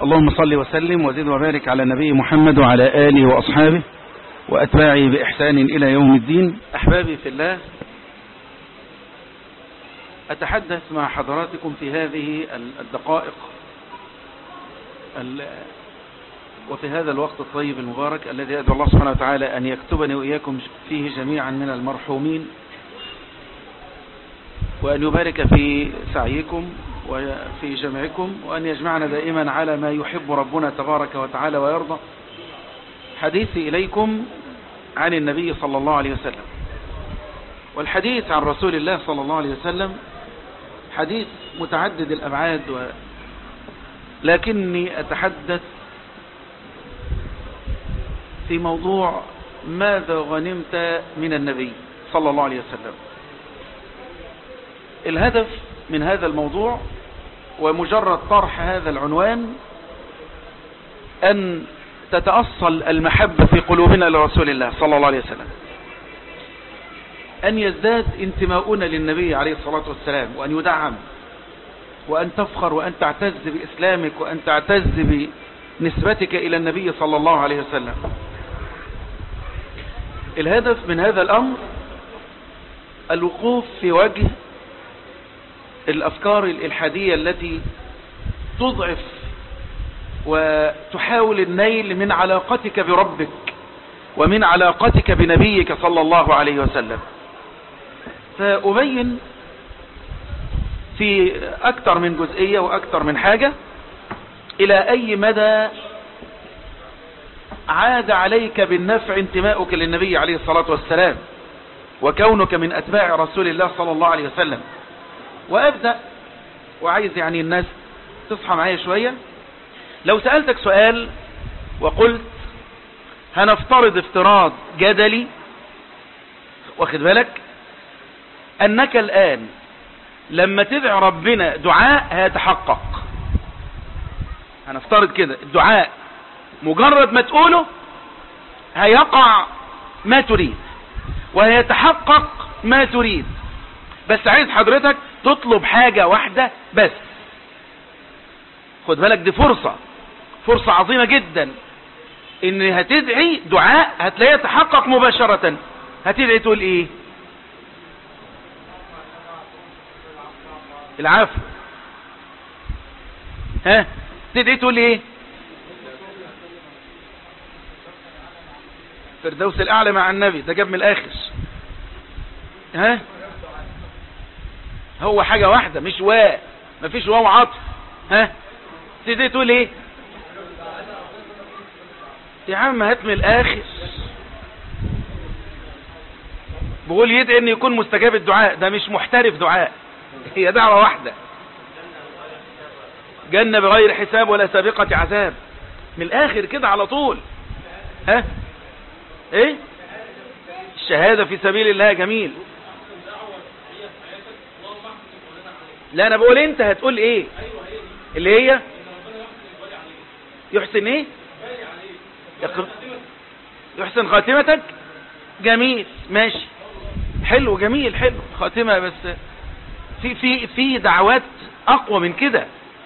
اللهم صل وسلم وزد وبارك على نبي محمد وعلى آله وأصحابه وأتباعه بإحسان إلى يوم الدين أحبابي في الله أتحدث مع حضراتكم في هذه الدقائق وفي هذا الوقت الطيب المبارك الذي أدعو الله سبحانه وتعالى أن يكتبني وإياكم فيه جميعا من المرحومين وأن يبارك في سعيكم وفي جمعكم وأن يجمعنا دائما على ما يحب ربنا تبارك وتعالى ويرضى حديثي إليكم عن النبي صلى الله عليه وسلم والحديث عن رسول الله صلى الله عليه وسلم حديث متعدد الأبعاد و... لكني أتحدث في موضوع ماذا غنمت من النبي صلى الله عليه وسلم الهدف من هذا الموضوع ومجرد طرح هذا العنوان أن تتأصل المحبة في قلوبنا لرسول الله صلى الله عليه وسلم أن يزداد انتماؤنا للنبي عليه الصلاة والسلام وأن يدعم وأن تفخر وأن تعتز بإسلامك وأن تعتز بنسبتك إلى النبي صلى الله عليه وسلم الهدف من هذا الأمر الوقوف في وجه الأفكار الإلحادية التي تضعف وتحاول النيل من علاقتك بربك ومن علاقتك بنبيك صلى الله عليه وسلم فأبين في أكثر من جزئية وأكثر من حاجة إلى أي مدى عاد عليك بالنفع انتماؤك للنبي عليه الصلاة والسلام وكونك من أتباع رسول الله صلى الله عليه وسلم وأبدأ وعايز يعني الناس تصحى معايا شوية لو سألتك سؤال وقلت هنفترض افتراض جدلي واخد بالك أنك الآن لما تدعي ربنا دعاء هيتحقق هنفترض كده الدعاء مجرد ما تقوله هيقع ما تريد وهيتحقق ما تريد بس عايز حضرتك تطلب حاجة واحدة بس خد بالك دي فرصة فرصة عظيمة جدا ان هتدعي دعاء هتلاقيه يتحقق مباشرة هتدعي تقول ايه العفو ها تدعي تقول ايه فردوس الاعلى مع النبي ده جاب من الاخر ها هو حاجة واحدة مش واو مفيش واو عطف ها تدعي تقول ايه يا عم هات من الاخر بقول يدعي ان يكون مستجاب الدعاء ده مش محترف دعاء هي دعوة واحدة جنة بغير حساب ولا سابقة عذاب من الاخر كده على طول ها ايه الشهادة في سبيل الله جميل لا انا بقول انت هتقول ايه اللي هي يحسن ايه يحسن خاتمتك جميل ماشي حلو جميل حلو خاتمة بس في في في دعوات اقوى من كده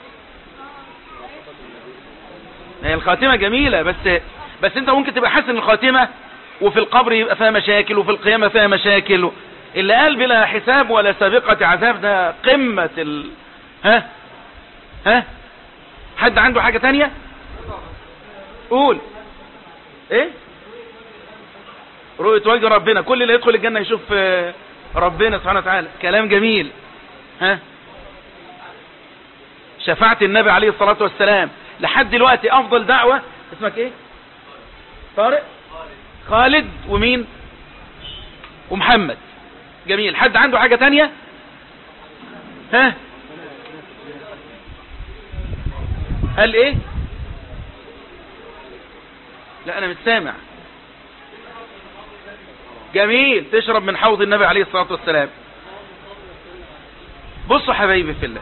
هي الخاتمة جميلة بس بس انت ممكن تبقى حاسس ان الخاتمة وفي القبر يبقى فيها مشاكل وفي القيامة فيها مشاكل اللي قال بلا حساب ولا سابقة عذاب ده قمة ال... ها ها حد عنده حاجة تانية قول ايه رؤية وجه ربنا كل اللي يدخل الجنة يشوف ربنا سبحانه وتعالى كلام جميل ها شفاعة النبي عليه الصلاة والسلام لحد دلوقتي افضل دعوة اسمك ايه طارق خالد ومين ومحمد جميل حد عنده حاجة تانية ها قال ايه لا انا مش سامع جميل تشرب من حوض النبي عليه الصلاة والسلام بصوا حبايبي في الله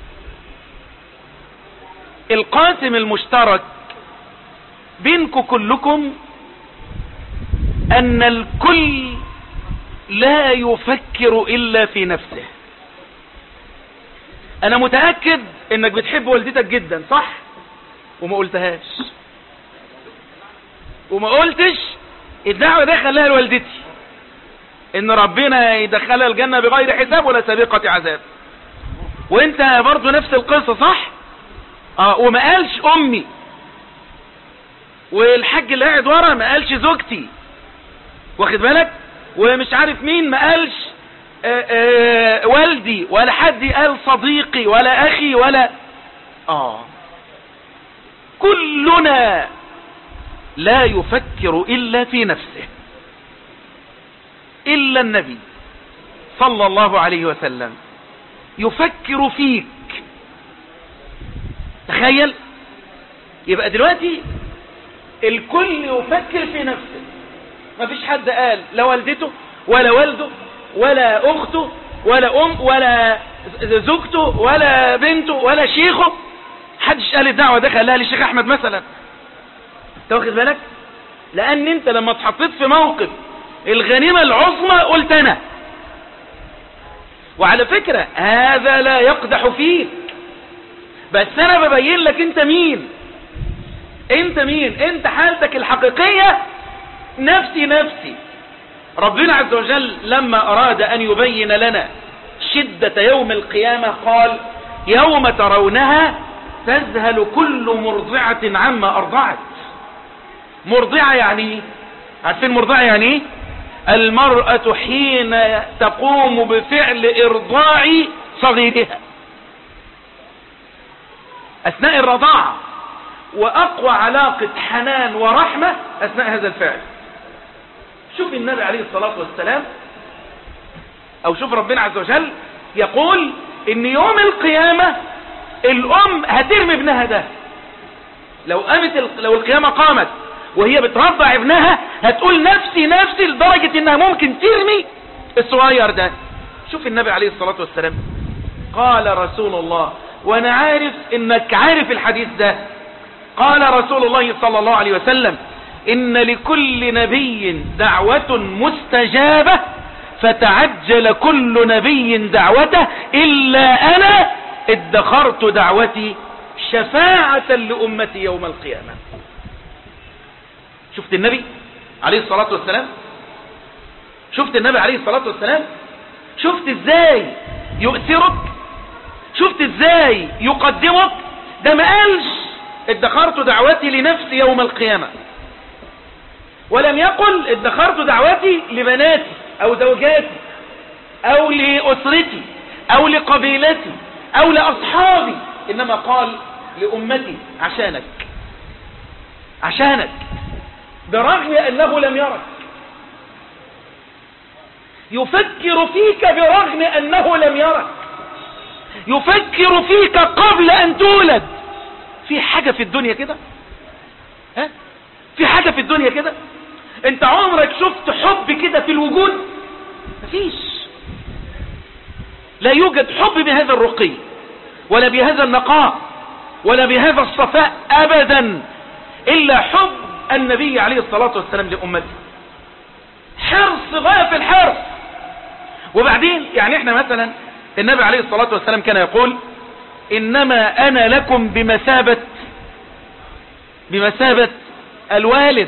القاسم المشترك بينكم كلكم ان الكل لا يفكر الا في نفسه انا متأكد انك بتحب والدتك جدا صح وما قلتهاش وما قلتش الدعوة ده خلاها لوالدتي ان ربنا يدخلها الجنة بغير حساب ولا سابقة عذاب وانت برضو نفس القصة صح اه وما قالش امي والحاج اللي قاعد ورا ما قالش زوجتي واخد بالك ومش عارف مين ما قالش آآ آآ والدي ولا حد قال صديقي ولا اخي ولا اه كلنا لا يفكر الا في نفسه الا النبي صلى الله عليه وسلم يفكر فيك تخيل يبقى دلوقتي الكل يفكر في نفسه مفيش حد قال لا والدته ولا والده ولا اخته ولا ام ولا زوجته ولا بنته ولا شيخه حدش قال الدعوة ده خلاها للشيخ احمد مثلا انت واخد بالك لان انت لما اتحطيت في موقف الغنيمة العظمى قلت انا وعلى فكرة هذا لا يقدح فيك بس انا ببين لك انت مين انت مين انت حالتك الحقيقية نفسي نفسي ربنا عز وجل لما اراد ان يبين لنا شدة يوم القيامة قال يوم ترونها تذهل كل مرضعة عما ارضعت مرضعة يعني عارفين مرضعة يعني ايه المرأة حين تقوم بفعل ارضاع صغيرها اثناء الرضاعة واقوى علاقة حنان ورحمة اثناء هذا الفعل شوف النبي عليه الصلاة والسلام او شوف ربنا عز وجل يقول ان يوم القيامة الام هترمي ابنها ده لو قامت لو القيامة قامت وهي بترضع ابنها هتقول نفسي نفسي لدرجة انها ممكن ترمي الصغير ده شوف النبي عليه الصلاة والسلام قال رسول الله وانا عارف انك عارف الحديث ده قال رسول الله صلى الله عليه وسلم ان لكل نبي دعوة مستجابة فتعجل كل نبي دعوته الا انا ادخرت دعوتي شفاعة لامتي يوم القيامة شفت النبي عليه الصلاة والسلام شفت النبي عليه الصلاة والسلام شفت ازاي يؤثرك شفت ازاي يقدمك ده ما قالش ادخرت دعوتي لنفسي يوم القيامة ولم يقل ادخرت دعوتي لبناتي او زوجاتي او لأسرتي او لقبيلتي او لأصحابي انما قال لأمتي عشانك عشانك برغم أنه لم يرك يفكر فيك برغم أنه لم يرك يفكر فيك قبل أن تولد في حاجة في الدنيا كده ها؟ في حاجة في الدنيا كده انت عمرك شفت حب كده في الوجود مفيش لا يوجد حب بهذا الرقي ولا بهذا النقاء ولا بهذا الصفاء ابدا الا حب النبي عليه الصلاة والسلام لأمته حرص غاية في الحرص وبعدين يعني احنا مثلا النبي عليه الصلاة والسلام كان يقول انما انا لكم بمثابة بمثابة الوالد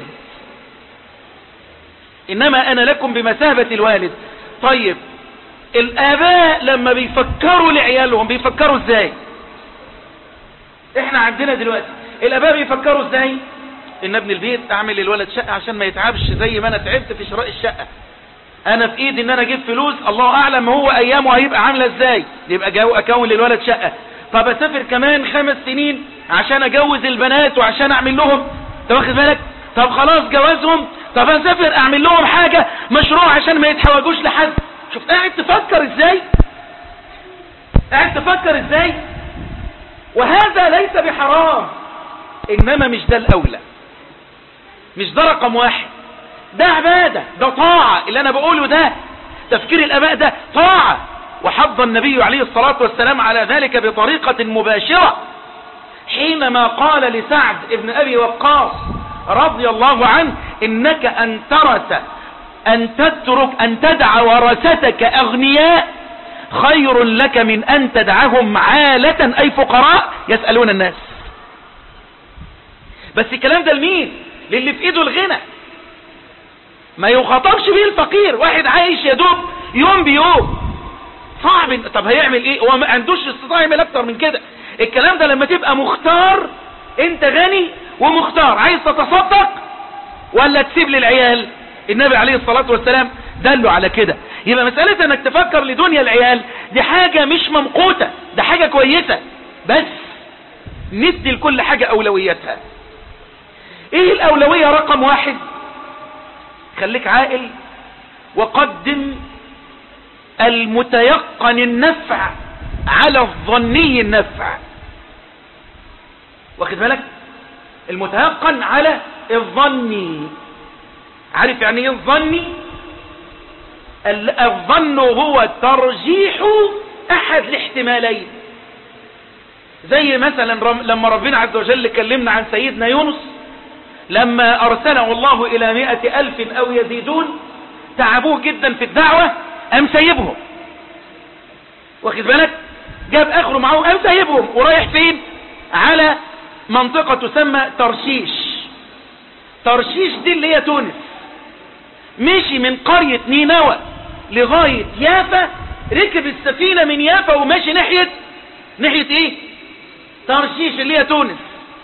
انما انا لكم بمثابة الوالد طيب الاباء لما بيفكروا لعيالهم بيفكروا ازاي احنا عندنا دلوقتي الاباء بيفكروا ازاي ان ابن البيت اعمل للولد شقة عشان ما يتعبش زي ما انا تعبت في شراء الشقة انا في ايدي ان انا اجيب فلوس الله اعلم هو ايامه هيبقى عاملة ازاي يبقى جو اكون للولد شقة طب اسافر كمان خمس سنين عشان اجوز البنات وعشان اعمل لهم انت واخد بالك طب خلاص جوازهم طب اسافر اعمل لهم حاجة مشروع عشان ما يتحوجوش لحد شوف قاعد تفكر ازاي قاعد تفكر ازاي وهذا ليس بحرام انما مش ده الاولى مش ده رقم واحد ده عبادة ده طاعة اللي انا بقوله ده تفكير الاباء ده طاعة وحض النبي عليه الصلاة والسلام على ذلك بطريقة مباشرة حينما قال لسعد ابن ابي وقاص رضي الله عنه انك ان ترث ان تترك ان تدع ورثتك اغنياء خير لك من ان تدعهم عالة اي فقراء يسألون الناس بس الكلام ده لمين للي في ايده الغنى ما يخاطبش بيه الفقير واحد عايش يا دوب يوم بيوم صعب طب هيعمل ايه هو ما عندوش استطاعه يعمل اكتر من كده الكلام ده لما تبقى مختار انت غني ومختار عايز تتصدق ولا تسيب للعيال النبي عليه الصلاة والسلام دلوا على كده يبقى مسألة انك تفكر لدنيا العيال دي حاجة مش ممقوتة ده حاجة كويسة بس ندي لكل حاجة اولوياتها ايه الاولوية رقم واحد خليك عاقل وقدم المتيقن النفع على الظني النفع واخد بالك المتيقن على الظني عارف يعني ايه الظني الظن هو ترجيح احد الاحتمالين زي مثلا لما ربنا عز وجل كلمنا عن سيدنا يونس لما ارسله الله الى مئة الف او يزيدون تعبوه جدا في الدعوة ام سيبهم واخد بالك جاب اخره معه ام سيبهم ورايح فين على منطقة تسمى ترشيش ترشيش دي اللي هي تونس مشي من قرية نينوى لغاية يافا ركب السفينة من يافا وماشي ناحية ناحية ايه ترشيش اللي هي تونس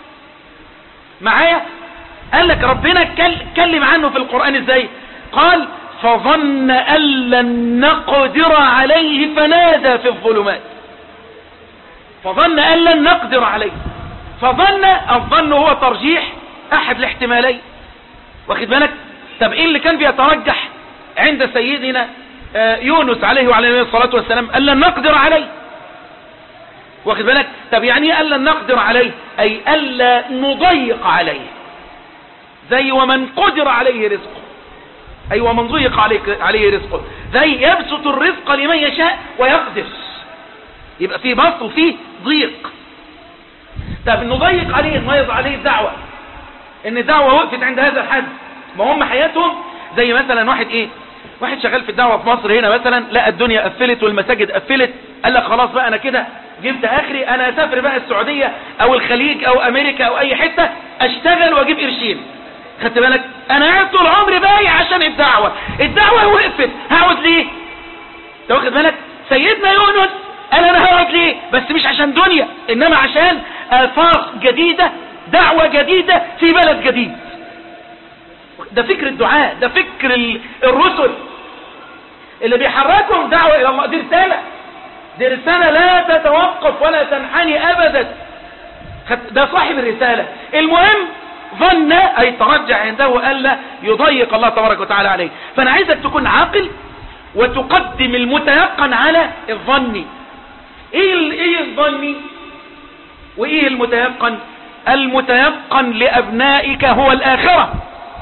معايا قال لك ربنا كلم عنه في القرآن ازاي قال فظن أن لن نقدر عليه فنادى في الظلمات فظن أن لن نقدر عليه فظن الظن هو ترجيح أحد الاحتمالين واخد بالك طب ايه اللي كان بيترجح عند سيدنا يونس عليه وعلى الصلاة والسلام أن لن نقدر عليه واخد بالك طب يعني ايه أن لن نقدر عليه أي ألا نضيق عليه زي ومن قدر عليه رزقه أي ومن ضيق عليه, عليه رزقه زي يبسط الرزق لمن يشاء ويقدر يبقى في بسط وفي ضيق طب نضيق عليه نضيق عليه الدعوة ان الدعوة وقفت عند هذا الحد ما هم حياتهم زي مثلا واحد ايه واحد شغال في الدعوة في مصر هنا مثلا لقى الدنيا قفلت والمساجد قفلت قال لك خلاص بقى انا كده جبت اخري انا اسافر بقى السعودية او الخليج او امريكا او اي حتة اشتغل واجيب قرشين خدت بالك انا قاعد طول عمري بايع عشان الدعوة الدعوة وقفت هقعد ليه انت واخد بالك سيدنا يونس قال انا هقعد ليه بس مش عشان دنيا انما عشان افاق جديدة دعوة جديدة في بلد جديد ده فكر الدعاء ده فكر الرسل اللي بيحركهم دعوة الى الله دي رسالة دي رسالة لا تتوقف ولا تنحني ابدا ده صاحب الرسالة المهم ظن اي ترجع عنده الا يضيق الله تبارك وتعالى عليه فانا عايزك تكون عاقل وتقدم المتيقن على الظن ايه ايه الظن وايه المتيقن المتيقن لابنائك هو الاخرة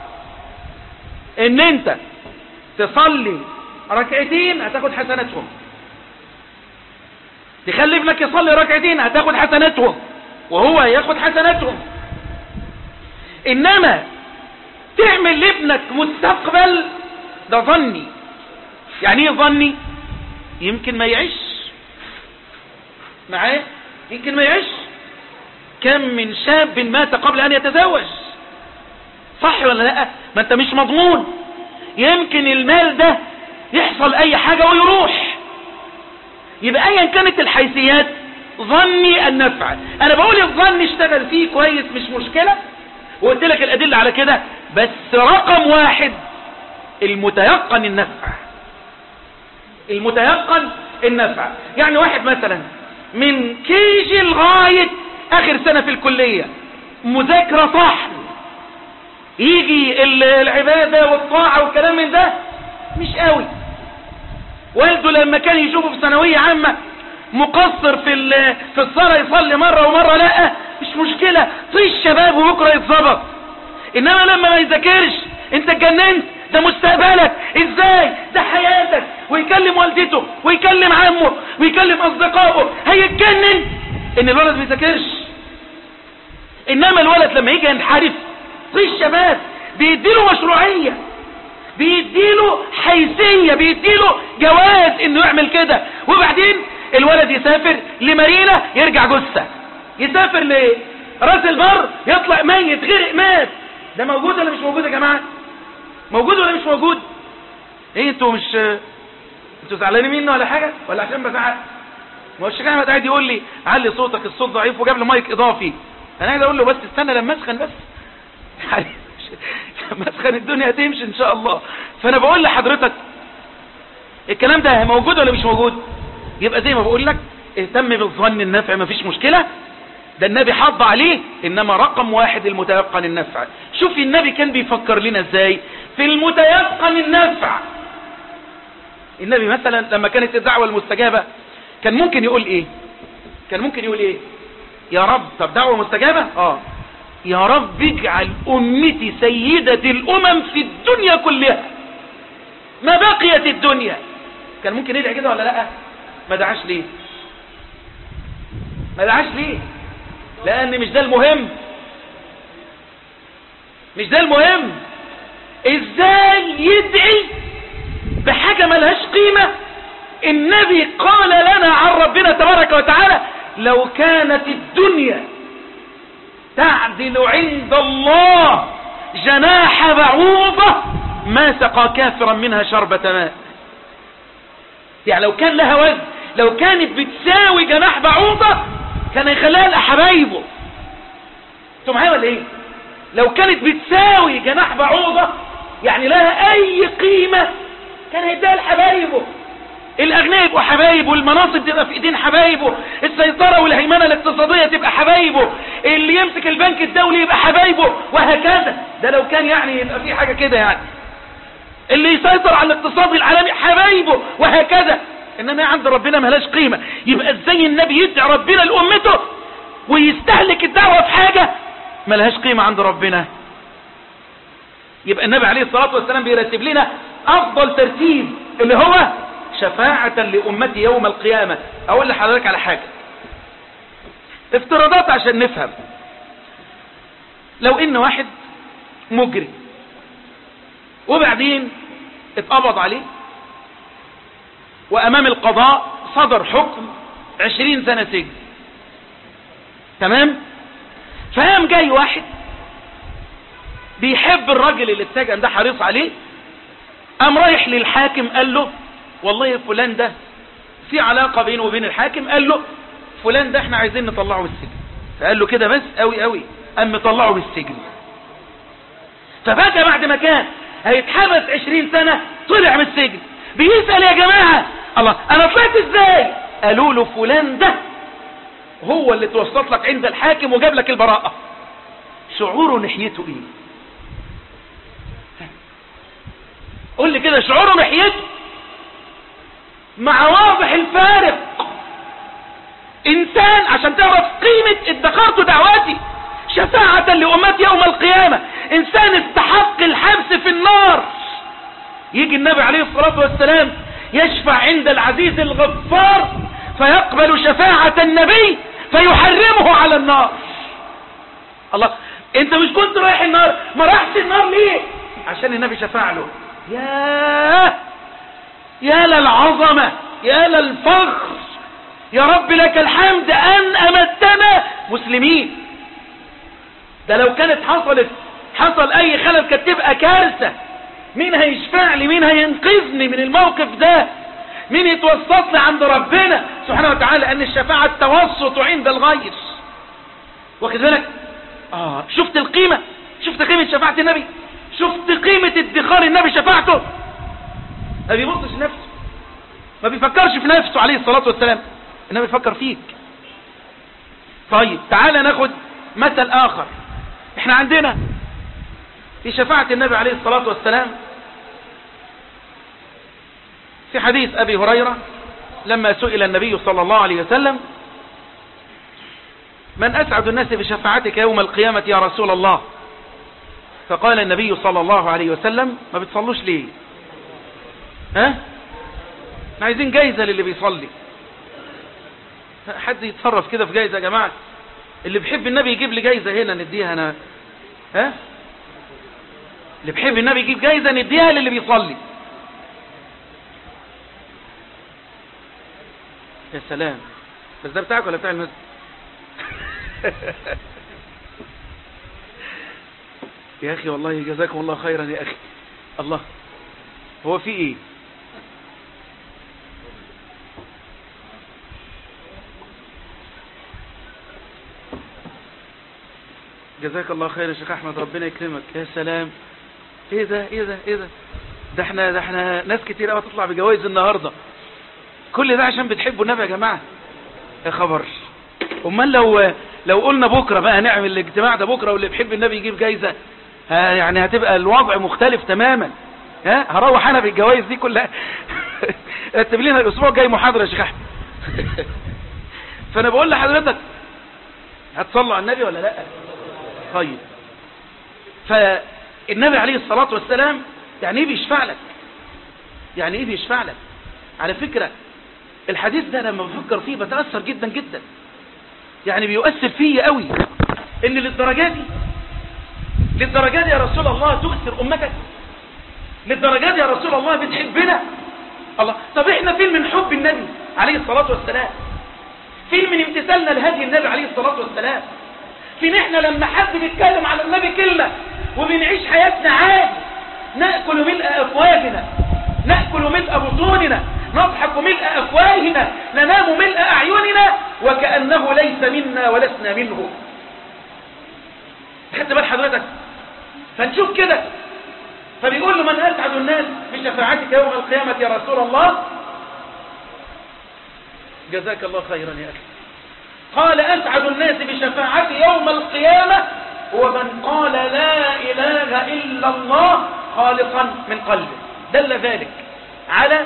ان انت تصلي ركعتين هتاخد حسناتهم تخلي ابنك يصلي ركعتين هتاخد حسناتهم وهو ياخد حسناتهم انما تعمل لابنك مستقبل ده ظني يعني ايه ظني يمكن ما يعيش معاه يمكن ما يعيش كم من شاب مات قبل ان يتزوج صح ولا لا ما انت مش مضمون يمكن المال ده يحصل اي حاجة ويروح يبقى ايا كانت الحيثيات ظني النفع انا بقول الظن اشتغل فيه كويس مش مشكلة وقلت لك الادلة على كده بس رقم واحد المتيقن النفع المتيقن النفع يعني واحد مثلا من كيجي لغاية اخر سنة في الكلية مذاكرة صح يجي العبادة والطاعة والكلام من ده مش قوي والده لما كان يشوفه في ثانوية عامة مقصر في في الصلاة يصلي مرة ومرة لا مش مشكلة طيش شباب وبكرة يتظبط انما لما ما يذاكرش انت اتجننت ده مستقبلك ازاي ده حياتك ويكلم والدته ويكلم عمه ويكلم اصدقائه هيتجنن ان الولد ما يذاكرش انما الولد لما يجي ينحرف طيش شباب بيديله مشروعية بيديله حيثية بيديله جواز انه يعمل كده وبعدين الولد يسافر لمارينا يرجع جثة يسافر ل... راس البر يطلع ميت غرق مات ده موجود ولا مش موجود يا جماعة موجود ولا مش موجود ايه انتوا مش انتوا زعلانين مني ولا حاجة ولا عشان بزعل ما هو الشيخ احمد قاعد يقول لي علي صوتك الصوت ضعيف وجاب لي مايك اضافي انا عايز اقول له بس استنى لما اسخن بس يعني لما اسخن الدنيا هتمشي ان شاء الله فانا بقول لحضرتك الكلام ده موجود ولا مش موجود يبقى زي ما بقول لك اهتم بالظن النفع مفيش مشكلة ده النبي حض عليه انما رقم واحد المتيقن النفع شوفي النبي كان بيفكر لنا ازاي في المتيقن النفع النبي مثلا لما كانت الدعوة المستجابة كان ممكن يقول ايه كان ممكن يقول ايه يا رب طب دعوة مستجابة اه يا رب اجعل امتي سيدة الامم في الدنيا كلها ما بقيت الدنيا كان ممكن يدعي كده ولا لا ما دعاش ليه ما دعاش ليه لان مش ده المهم مش ده المهم ازاي يدعي بحاجة ملهاش قيمة النبي قال لنا عن ربنا تبارك وتعالى لو كانت الدنيا تعدل عند الله جناح بعوضة ما سقى كافرا منها شربة ماء يعني لو كان لها وزن لو كانت بتساوي جناح بعوضة كان يخليها لحبايبه انتوا معايا ولا ايه لو كانت بتساوي جناح بعوضة يعني لها اي قيمة كان هيديها لحبايبه الاغنياء يبقوا حبايبه المناصب تبقى في ايدين حبايبه السيطرة والهيمنة الاقتصادية تبقى حبايبه اللي يمسك البنك الدولي يبقى حبايبه وهكذا ده لو كان يعني يبقى في حاجة كده يعني اللي يسيطر على الاقتصاد العالمي حبايبه وهكذا انما عند ربنا ملاش قيمة يبقى ازاي النبي يدعي ربنا لأمته ويستهلك الدعوة في حاجة ملهاش قيمة عند ربنا يبقى النبي عليه الصلاة والسلام بيرتب لنا افضل ترتيب اللي هو شفاعة لأمتي يوم القيامة اقول لحضرتك على حاجة افتراضات عشان نفهم لو ان واحد مجري وبعدين اتقبض عليه وامام القضاء صدر حكم عشرين سنة سجن تمام فقام جاي واحد بيحب الراجل اللي اتسجن ده حريص عليه قام رايح للحاكم قال له والله فلان ده في علاقة بينه وبين الحاكم قال له فلان ده احنا عايزين نطلعه من السجن فقال له كده بس قوي قوي قام مطلعه من السجن فبقى بعد ما كان هيتحبس عشرين سنة طلع من السجن بيسأل يا جماعة الله انا طلعت ازاي قالوا له فلان ده هو اللي توسط لك عند الحاكم وجاب لك البراءة شعوره ناحيته ايه قول لي كده شعوره ناحيته مع واضح الفارق انسان عشان تعرف قيمة ادخرت دعواتي شفاعة لأمتي يوم القيامة انسان استحق الحبس في النار يجي النبي عليه الصلاة والسلام يشفع عند العزيز الغفار فيقبل شفاعة النبي فيحرمه على النار الله انت مش كنت رايح النار ما راحش النار ليه عشان النبي شفع له يا يا للعظمة يا للفخر يا رب لك الحمد ان امتنا مسلمين ده لو كانت حصلت حصل اي خلل كانت تبقى كارثة مين هيشفع لي مين هينقذني من الموقف ده مين يتوسط لي عند ربنا سبحانه وتعالى ان الشفاعة التوسط عند الغير واخد بالك اه شفت القيمة شفت قيمة شفاعة النبي شفت قيمة ادخار النبي شفاعته ما بيبصش نفسه ما بيفكرش في نفسه عليه الصلاة والسلام انما بيفكر فيك طيب تعالى ناخد مثل اخر احنا عندنا في شفاعة النبي عليه الصلاة والسلام في حديث أبي هريرة لما سئل النبي صلى الله عليه وسلم من أسعد الناس بشفاعتك يوم القيامة يا رسول الله فقال النبي صلى الله عليه وسلم ما بتصلوش ليه ها احنا عايزين جايزة للي بيصلي حد يتصرف كده في جايزة يا جماعة اللي بيحب النبي يجيب لي جايزة هنا نديها انا ها اللي بيحب النبي يجيب جايزة نديها للي بيصلي يا سلام بس ده بتاعك ولا بتاع المسجد يا أخي والله جزاكم الله خيرا يا أخي الله هو في إيه جزاك الله خير يا شيخ احمد ربنا يكرمك يا سلام ايه ده ايه ده ايه ده ده احنا ده احنا ناس كتير قوي تطلع بجوائز النهارده كل ده عشان بتحبوا النبي يا جماعه يا خبر امال لو لو قلنا بكره بقى نعمل الاجتماع ده بكره واللي بيحب النبي يجيب جايزه ها يعني هتبقى الوضع مختلف تماما ها هروح انا بالجوائز دي كلها رتب لنا الاسبوع الجاي محاضره يا شيخ احمد فانا بقول لحضرتك هتصلوا على النبي ولا لا طيب فالنبي عليه الصلاة والسلام يعني ايه بيشفع لك يعني ايه بيشفع لك على فكرة الحديث ده لما بفكر فيه بتأثر جدا جدا يعني بيؤثر فيا قوي ان للدرجات دي للدرجات دي يا رسول الله تؤثر امتك للدرجات دي يا رسول الله بتحبنا الله طب احنا فين من حب النبي عليه الصلاة والسلام فين من امتثالنا لهدي النبي عليه الصلاة والسلام فين احنا لما حد بيتكلم على النبي كلمة وبنعيش حياتنا عادي نأكل ملء أفواهنا نأكل ملء بطوننا نضحك ملء أفواهنا ننام ملء أعيننا وكأنه ليس منا ولسنا منه خدت بال حضرتك فنشوف كده فبيقول له من أسعد الناس بشفاعتك يوم القيامة يا رسول الله جزاك الله خيرا يا أخي قال أسعد الناس بشفاعتي يوم القيامة هو من قال لا إله إلا الله خالصا من قلبه دل ذلك على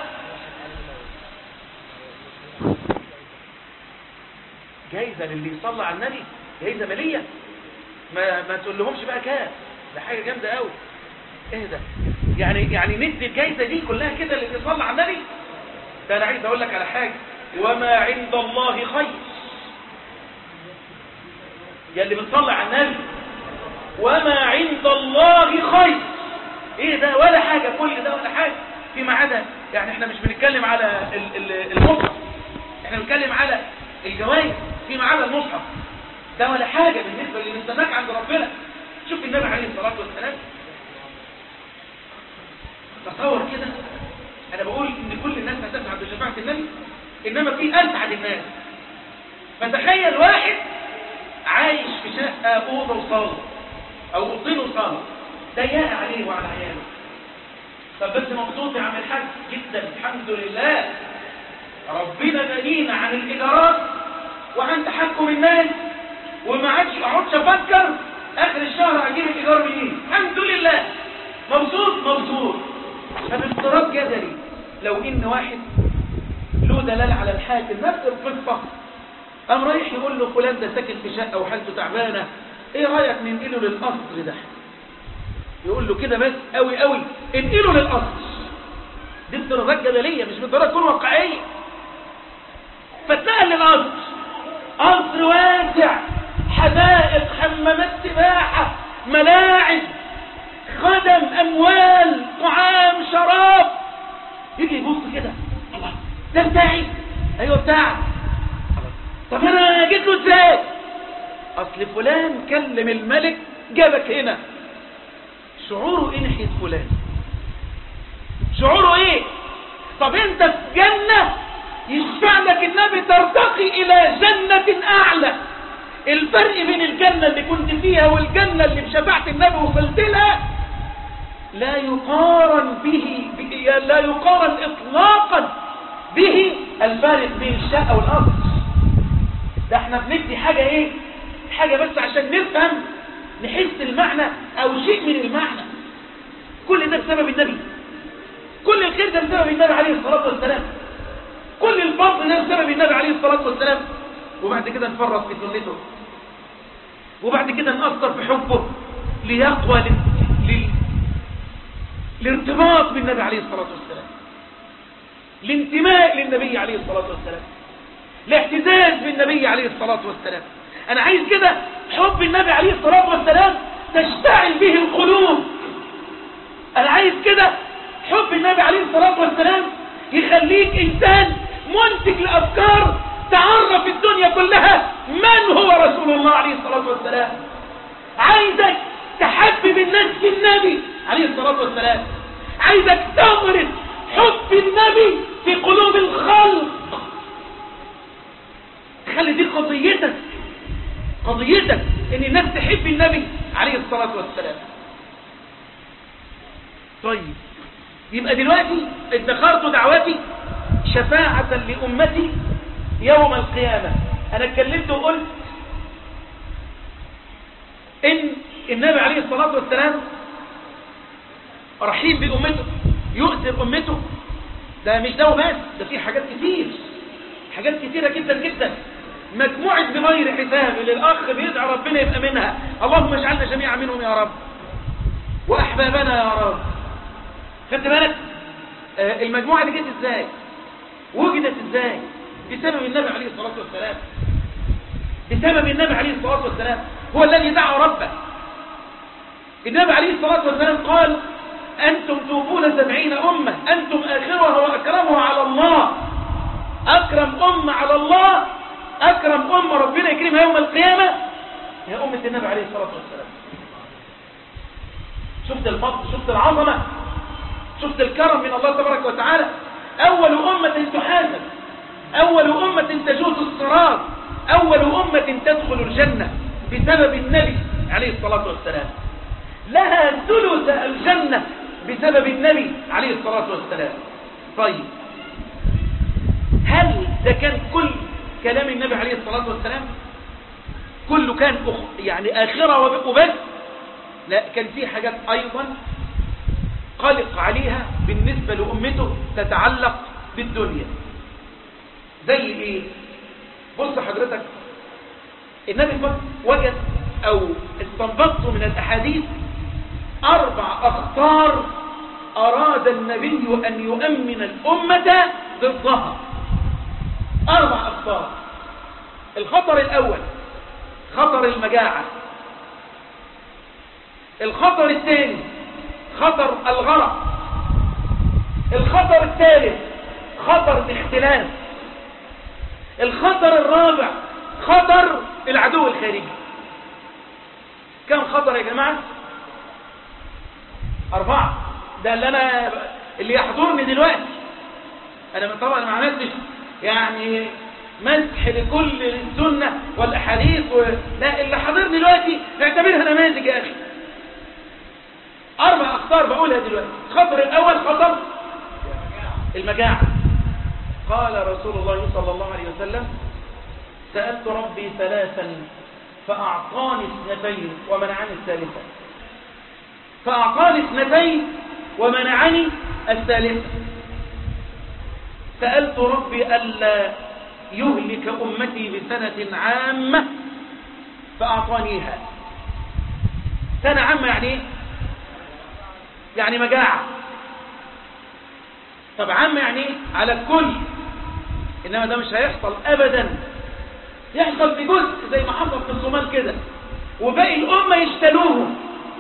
جايزة للي يصلى على النبي جايزة مالية ما, ما تقول لهمش بقى كام ده حاجة جامدة قوي ايه ده يعني يعني ندي الجايزة دي كلها كده اللي يصلى على النبي ده انا عايز اقول لك على حاجة وما عند الله خير يا اللي بتصلي على النبي وما عند الله خير ايه ده ولا حاجة كل ده ولا حاجة فيما عدا يعني احنا مش بنتكلم على المصحف احنا بنتكلم على الجوائز فيما عدا المصحف ده ولا حاجة بالنسبة اللي مستناك عند ربنا شوف النبي عليه الصلاة والسلام تصور كده انا بقول ان كل الناس هتسعد بشفاعة النبي انما في اسعد الناس فتخيل واحد عايش في شقة أوضة وصالة أو أوضتين وصالة ضيقة عليه وعلى عياله طب بس مبسوط يا عم الحاج جدا الحمد لله ربنا غنينا عن الإيجارات وعن تحكم الناس وما عادش اقعدش افكر اخر الشهر اجيب الايجار منين الحمد لله مبسوط مبسوط فبافتراض جدلي لو ان واحد له دلال على الحاكم نفس القصه قام رايح يقول له فلان ده ساكن في شقه وحالته تعبانه ايه رايك ننقله للقصر ده يقول له كده بس قوي قوي انقله للقصر دي افتراضات جدليه مش بالضروره تكون واقعيه فاتنقل للقصر قصر واسع حدائق حمامات سباحه ملاعب خدم اموال طعام شراب يجي يبص كده الله ده بتاعي ايوه بتاعك طب انا جيت له ازاي اصل فلان كلم الملك جابك هنا شعوره ايه ناحيه فلان شعوره ايه طب انت في جنه يشفع لك النبي ترتقي الى جنه اعلى الفرق بين الجنه اللي كنت فيها والجنه اللي بشفاعه النبي وصلت لها لا يقارن به لا يقارن اطلاقا به الفارق بين الشقه والارض ده احنا بندي حاجة ايه حاجة بس عشان نفهم نحس المعنى او شيء من المعنى كل ده بسبب النبي كل الخير ده بسبب النبي عليه الصلاة والسلام كل الفضل ده بسبب النبي عليه الصلاة والسلام وبعد كده نفرط في سنته وبعد كده نأثر في حبه ليقوى ل... ل... الارتباط بالنبي عليه الصلاة والسلام الانتماء للنبي عليه الصلاة والسلام الاعتزاز بالنبي عليه الصلاة والسلام أنا عايز كده حب النبي عليه الصلاة والسلام تشتعل به القلوب أنا عايز كده حب النبي عليه الصلاة والسلام يخليك إنسان منتج لأفكار تعرف الدنيا كلها من هو رسول الله عليه الصلاة والسلام عايزك تحبب الناس في النبي عليه الصلاة والسلام عايزك تغرس حب النبي في قلوب الخلق خلي دي قضيتك قضيتك ان الناس تحب النبي عليه الصلاة والسلام طيب يبقى دلوقتي ادخرت دعوتي شفاعة لأمتي يوم القيامة أنا اتكلمت وقلت إن النبي عليه الصلاة والسلام رحيم بأمته يؤثر أمته ده مش ده وبس ده في حاجات كتير حاجات كتيرة جدا جدا مجموعة بغير حساب اللي الأخ بيدعى ربنا يبقى منها اللهم اجعلنا جميعا منهم يا رب وأحبابنا يا رب خدت بالك آه المجموعة دي جت ازاي وجدت ازاي بسبب النبي عليه الصلاة والسلام بسبب النبي عليه الصلاة والسلام هو الذي دعا ربه النبي عليه الصلاة والسلام قال أنتم توفون سبعين أمة أنتم آخرها وأكرمها على الله أكرم أمة على الله أكرم أمة ربنا يكرمها يوم القيامة هي أمة النبي عليه الصلاة والسلام شفت الفضل شفت العظمة شفت الكرم من الله تبارك وتعالى أول أمة تحاسب أول أمة تجوز الصراط أول أمة تدخل الجنة بسبب النبي عليه الصلاة والسلام لها ثلث الجنة بسبب النبي عليه الصلاة والسلام طيب هل ده كان كل كلام النبي عليه الصلاة والسلام كله كان أخ يعني آخرة وبس لا كان في حاجات أيضا قلق عليها بالنسبة لأمته تتعلق بالدنيا زي ايه بص حضرتك النبي وجد او استنبطت من الاحاديث اربع اخطار اراد النبي ان يؤمن الامة ضدها اربع اخطار الخطر الاول خطر المجاعة الخطر الثاني خطر الغرق الخطر الثالث خطر الاختلاف الخطر الرابع خطر العدو الخارجي كم خطر يا جماعة أربعة ده اللي أنا اللي يحضرني دلوقتي أنا طبعا ما عملتش يعني مسح لكل السنة والأحاديث و... لا اللي حضرني دلوقتي نعتبرها نماذج يا أخي أربع أخطار بقولها دلوقتي الخطر الأول خطر المجاعة قال رسول الله صلى الله عليه وسلم سألت ربي ثلاثا فأعطاني اثنتين ومنعني الثالثة فأعطاني اثنتين ومنعني الثالثة سألت ربي ألا يهلك أمتي بسنة عامة فأعطانيها سنة عامة يعني ايه؟ يعني مجاعة طب عامة يعني ايه؟ على الكل إنما ده مش هيحصل أبدا يحصل في جزء زي ما حصل في الصومال كده وباقي الأمة يشتلوهم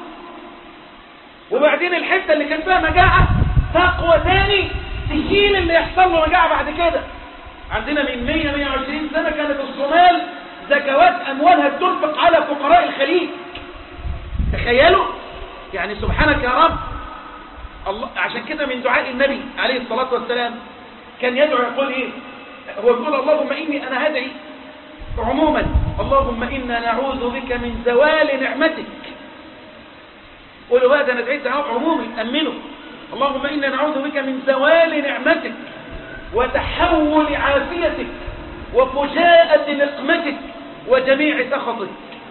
وبعدين الحتة اللي كان فيها مجاعة تقوى تاني تشيل اللي يحصل له مجاعة بعد كده عندنا من 100 120 سنة كانت الصومال زكوات أموالها تنفق على فقراء الخليج تخيلوا يعني سبحانك يا رب الله عشان كده من دعاء النبي عليه الصلاة والسلام كان يدعو يقول ايه هو يقول اللهم إني أنا هدعي عموما اللهم إنا نعوذ بك من زوال نعمتك قولوا بقى ده انا دعيت دعاء عمومي أمنه اللهم إنا نعوذ بك من زوال نعمتك وتحول عافيتك وفجاءة نقمتك وجميع سخطك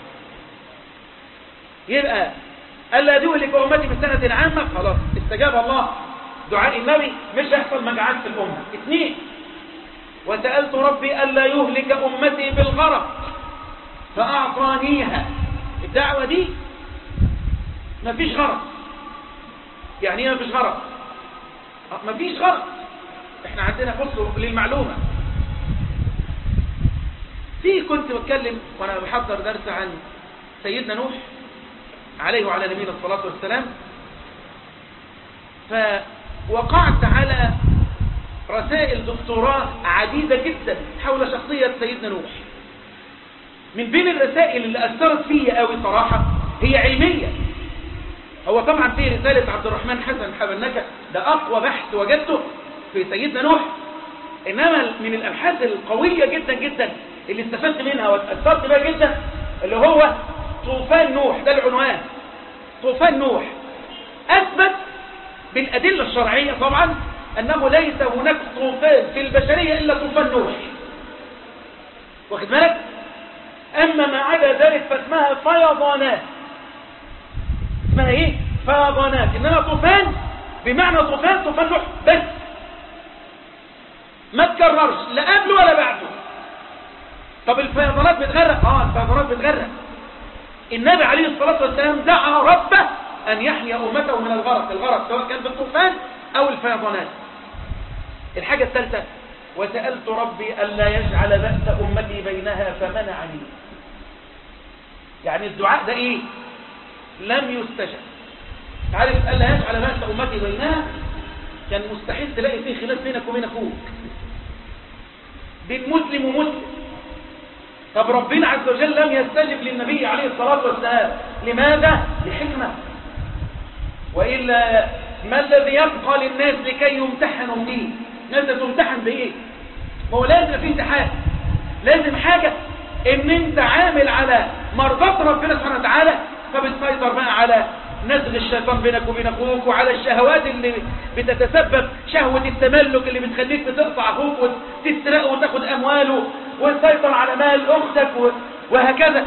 يبقى ألا يهلك أمتي بسنة عامة خلاص استجاب الله دعاء النبي مش هيحصل مجاعات في الأمة اثنين وسألت ربي ألا يهلك أمتي بالغرق فأعطانيها الدعوة دي مفيش غرق يعني ايه مفيش غرق مفيش غرق احنا عندنا بصوا للمعلومة في كنت بتكلم وانا بحضر درس عن سيدنا نوح عليه وعلى نبينا الصلاة والسلام فوقعت على رسائل دكتوراه عديدة جدا حول شخصية سيدنا نوح من بين الرسائل اللي أثرت فيا قوي صراحة هي علمية هو طبعا في رسالة عبد الرحمن حسن حبنكة ده أقوى بحث وجدته في سيدنا نوح إنما من الأبحاث القوية جدا جدا اللي استفدت منها واتأثرت بها جدا اللي هو طوفان نوح ده العنوان طوفان نوح أثبت بالأدلة الشرعية طبعا أنه ليس هناك طوفان في البشرية إلا طوفان نوح واخد بالك أما ما عدا ذلك فاسمها فيضانات اسمها إيه فيضانات إنما طوفان بمعنى طوفان طوفان نوح بس ما تكررش لا قبله ولا بعده طب الفيضانات بتغرق اه الفيضانات بتغرق النبي عليه الصلاة والسلام دعا ربه أن يحيى أمته من الغرق الغرق سواء كان بالطوفان أو الفيضانات الحاجة الثالثة وسألت ربي ألا يجعل بأس أمتي بينها فمنعني يعني الدعاء ده إيه لم يستجب عارف ألا يجعل بأس أمتي بينها كان مستحيل تلاقي فيه خلاف بينك وبين أخوك بين مسلم ومسلم طب ربنا عز وجل لم يستجب للنبي عليه الصلاة والسلام لماذا؟ لحكمة وإلا ما الذي يبقى للناس لكي يمتحنوا فيه الناس تمتحن بإيه؟ ما هو لازم في امتحان لازم حاجة ان انت عامل على مرضات ربنا سبحانه وتعالى فبتسيطر بقى على نزغ الشيطان بينك وبين اخوك وعلى الشهوات اللي بتتسبب شهوة التملك اللي بتخليك تقطع اخوك وتسرقه وتاخد امواله وتسيطر على مال اختك وهكذا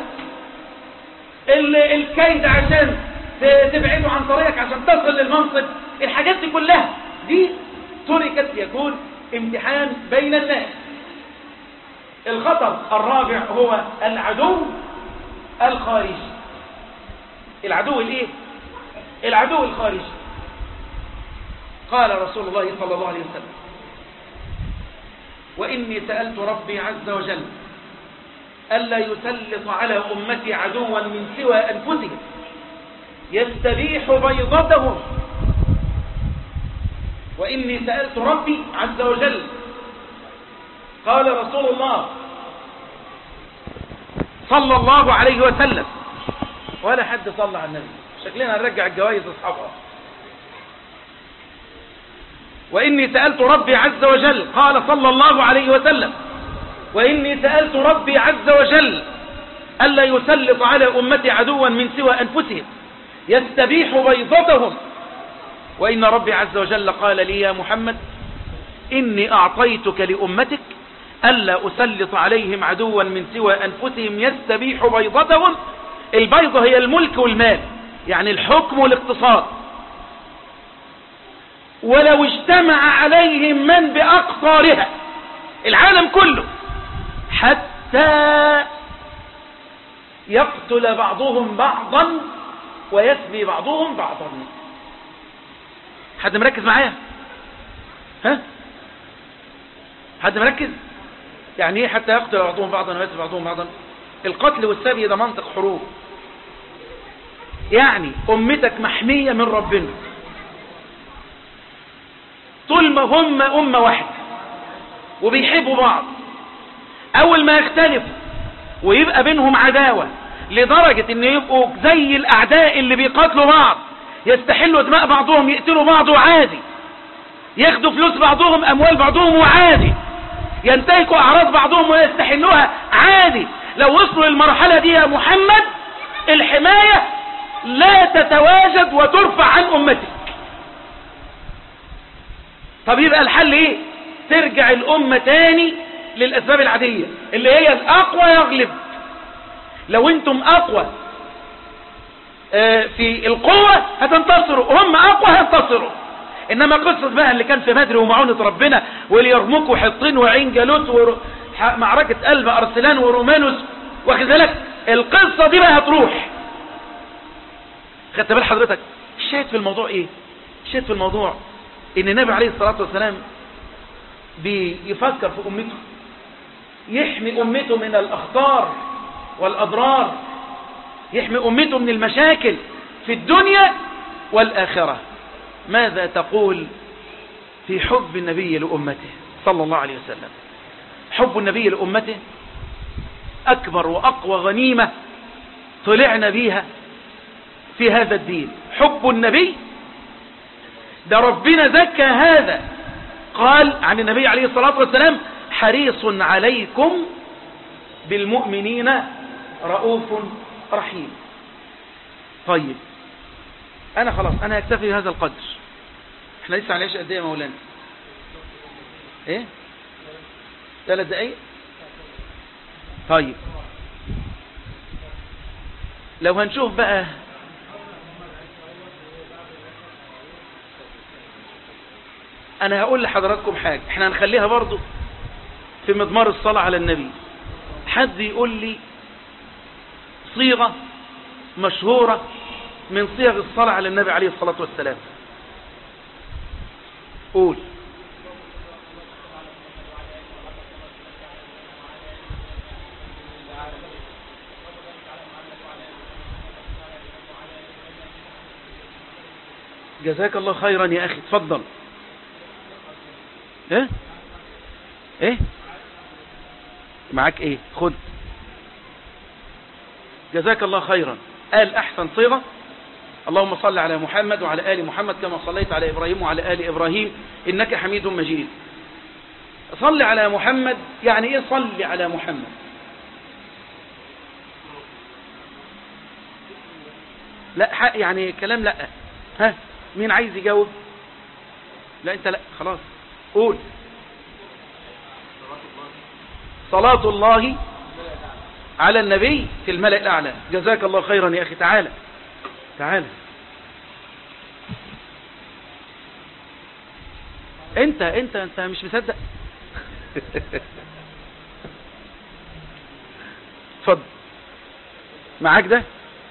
الكيد عشان تبعده عن طريقك عشان تصل للمنصب الحاجات دي كلها دي تركت يكون امتحان بين الناس الخطر الرابع هو العدو الخارجي العدو الايه العدو الخارجي قال رسول الله صلى الله عليه وسلم وإني سألت ربي عز وجل ألا يسلط على أمتي عدوا من سوى أنفسهم يستبيح بيضتهم وإني سألت ربي عز وجل قال رسول الله صلى الله عليه وسلم ولا حد صلى على النبي شكلنا هنرجع الجوائز أصحابها وإني سألت ربي عز وجل قال صلى الله عليه وسلم وإني سألت ربي عز وجل ألا يسلط على أمتي عدوا من سوى أنفسهم يستبيح بيضتهم وإن ربي عز وجل قال لي يا محمد إني أعطيتك لأمتك ألا أسلط عليهم عدوا من سوى أنفسهم يستبيح بيضتهم البيضة هي الملك والمال يعني الحكم والاقتصاد ولو اجتمع عليهم من بأقطارها العالم كله حتى يقتل بعضهم بعضا ويسبي بعضهم بعضا حد مركز معايا ها حد مركز يعني ايه حتى يقتل بعضهم بعضا ويسبي بعضهم بعضا القتل والسبي ده منطق حروب يعني امتك محمية من ربنا طول ما هم امة واحدة وبيحبوا بعض اول ما يختلفوا ويبقى بينهم عداوة لدرجة ان يبقوا زي الاعداء اللي بيقاتلوا بعض يستحلوا دماء بعضهم يقتلوا بعض وعادي ياخدوا فلوس بعضهم اموال بعضهم وعادي ينتهكوا اعراض بعضهم ويستحلوها عادي لو وصلوا للمرحلة دي يا محمد الحماية لا تتواجد وترفع عن امتك طب يبقى الحل ايه ترجع الامة تاني للاسباب العادية اللي هي الاقوى يغلب لو انتم اقوى في القوة هتنتصروا هم اقوى هينتصروا انما قصة بقى اللي كان في بدر ومعونة ربنا واليرموك وحطين وعين جالوت ومعركة قلب ارسلان ورومانوس واخد بالك القصة دي بقى هتروح خدت بال حضرتك الشاهد في الموضوع ايه الشاهد في الموضوع ان النبي عليه الصلاة والسلام بيفكر في امته يحمي امته من الاخطار والاضرار يحمي امته من المشاكل في الدنيا والاخرة ماذا تقول في حب النبي لأمته صلى الله عليه وسلم حب النبي لأمته أكبر وأقوى غنيمة طلعنا بيها في هذا الدين حب النبي ده ربنا زكى هذا قال عن النبي عليه الصلاة والسلام حريص عليكم بالمؤمنين رؤوف رحيم طيب انا خلاص انا هكتفي بهذا القدر احنا لسه على قد ايه يا مولانا ايه ثلاث دقايق طيب لو هنشوف بقى انا هقول لحضراتكم حاجة احنا هنخليها برضو في مضمار الصلاة على النبي حد يقول لي صيغة مشهورة من صيغ الصلاة على النبي عليه الصلاة والسلام قول جزاك الله خيرا يا أخي تفضل ايه ايه معاك ايه خد جزاك الله خيرا قال احسن صيغة اللهم صل على محمد وعلى آل محمد كما صليت على إبراهيم وعلى آل إبراهيم إنك حميد مجيد صل على محمد يعني إيه صل على محمد لا يعني كلام لا ها مين عايز يجاوب لا انت لا خلاص قول صلاة الله على النبي في الملأ الأعلى جزاك الله خيرا يا أخي تعالى تعالى انت انت انت مش مصدق اتفضل معاك ده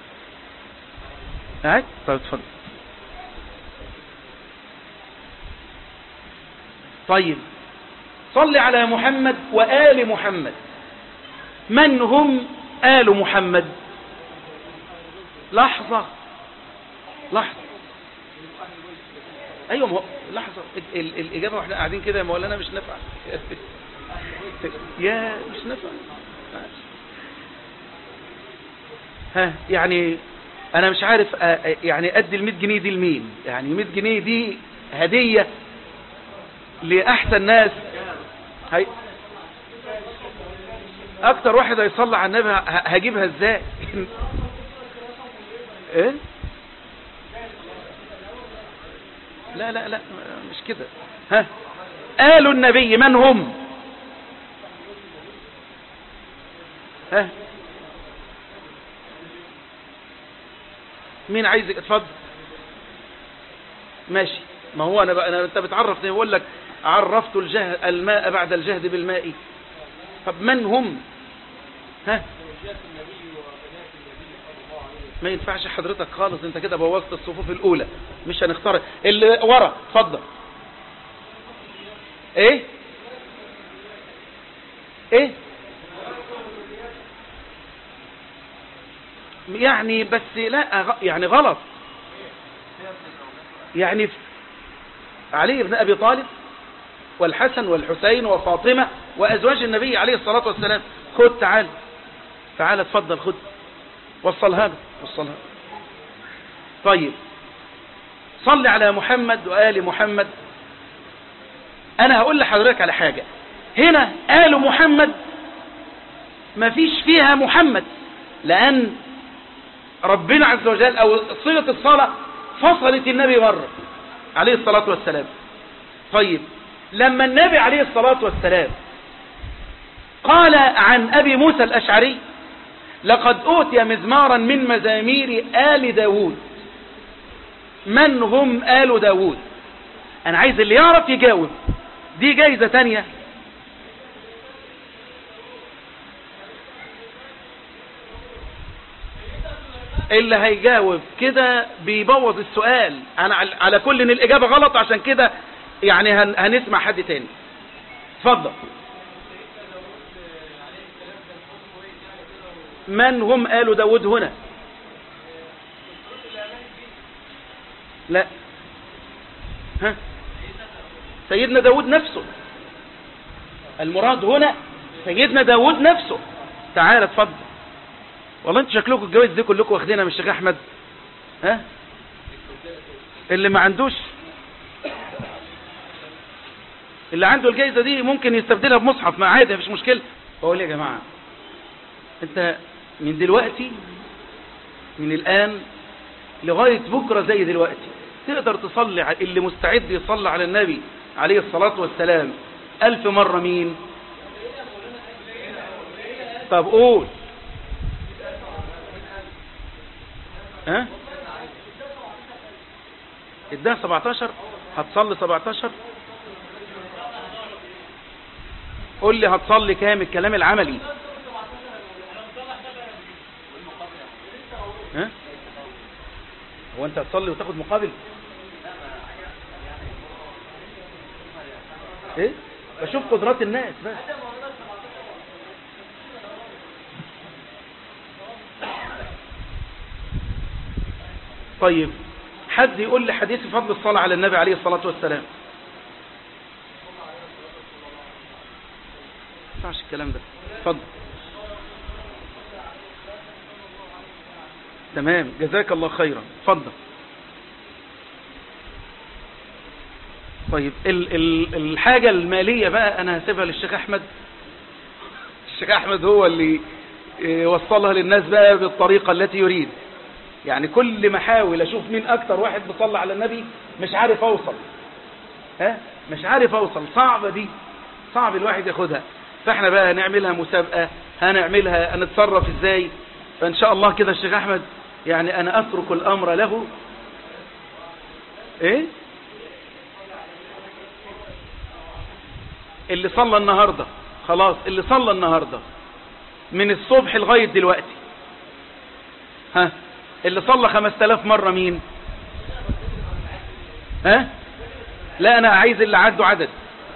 معاك طيب اتفضل طيب صل على محمد وآل محمد من هم آل محمد لحظة لحظة ايوه مو... لحظة ال... الاجابة واحنا قاعدين كده يا مولانا مش نافع يا مش نافع ها يعني انا مش عارف يعني ادي ال 100 جنيه دي لمين يعني 100 جنيه دي هدية لاحسن ناس هي اكتر واحد هيصلي على النبي هجيبها ازاي ايه لا لا لا مش كده ها آل النبي من هم ها مين عايزك اتفضل ماشي ما هو انا بقى أنا انت بتعرف بقول لك عرفت الجهد الماء بعد الجهد بالماء طب من هم ها ما ينفعش حضرتك خالص انت كده بوظت الصفوف الاولى مش هنختار اللي ورا اتفضل ايه ايه يعني بس لا يعني غلط يعني علي بن ابي طالب والحسن والحسين وفاطمة وازواج النبي عليه الصلاة والسلام خد تعال تعال اتفضل خد وصلها له وصلها طيب صل على محمد وآل محمد أنا هقول لحضرتك على حاجة هنا آل محمد ما فيش فيها محمد لأن ربنا عز وجل أو صيغة الصلاة فصلت النبي مرة عليه الصلاة والسلام طيب لما النبي عليه الصلاة والسلام قال عن أبي موسى الأشعري لقد أوتي مزمارا من مزامير آل داود من هم آل داود أنا عايز اللي يعرف يجاوب دي جايزة تانية اللي هيجاوب كده بيبوظ السؤال أنا على كل إن الإجابة غلط عشان كده يعني هنسمع حد تاني اتفضل من هم آل داود هنا لا ها سيدنا داود نفسه المراد هنا سيدنا داود نفسه تعال اتفضل والله انت شكلكم الجوائز دي كلكم واخدينها من الشيخ احمد ها اللي ما عندوش اللي عنده الجايزة دي ممكن يستبدلها بمصحف ما عادي مفيش مشكلة بقول يا جماعة انت من دلوقتي من الآن لغاية بكرة زي دلوقتي تقدر تصلي ع- اللي مستعد يصلي على النبي عليه الصلاة والسلام ألف مرة مين طب قول ها اداها 17 هتصلي 17 قول لي هتصلي كام الكلام العملي ها هو انت هتصلي وتاخد مقابل ايه بشوف قدرات الناس بس طيب حد يقول لي حديث فضل الصلاة على النبي عليه الصلاة والسلام ما ينفعش الكلام ده اتفضل تمام جزاك الله خيرا اتفضل طيب ال ال الحاجة المالية بقى انا هسيبها للشيخ احمد الشيخ احمد هو اللي إيه، وصلها للناس بقى بالطريقة التي يريد يعني كل ما احاول اشوف مين اكتر واحد بيصلي على النبي مش عارف اوصل ها مش عارف اوصل صعبة دي صعب الواحد ياخدها فاحنا بقى هنعملها مسابقة هنعملها هنتصرف ازاي فان شاء الله كده الشيخ احمد يعني انا اترك الامر له ايه اللي صلى النهاردة خلاص اللي صلى النهاردة من الصبح لغاية دلوقتي ها اللي صلى خمس تلاف مرة مين ها لا انا عايز اللي عدوا عدد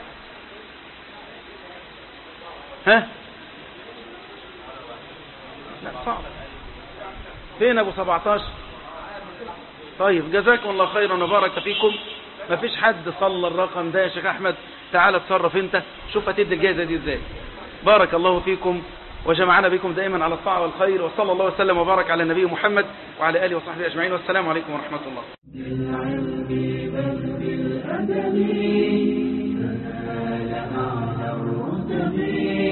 ها لا صعب فين ابو 17 طيب جزاكم الله خيرا وبارك فيكم ما فيش حد صلى الرقم ده يا شيخ احمد تعال اتصرف انت شوف هتدي الجائزه دي ازاي بارك الله فيكم وجمعنا بكم دائما على الطاعه والخير وصلى الله وسلم وبارك على النبي محمد وعلى اله وصحبه اجمعين والسلام عليكم ورحمه الله بالعلم بل بالأدب فنال أعلى الرتب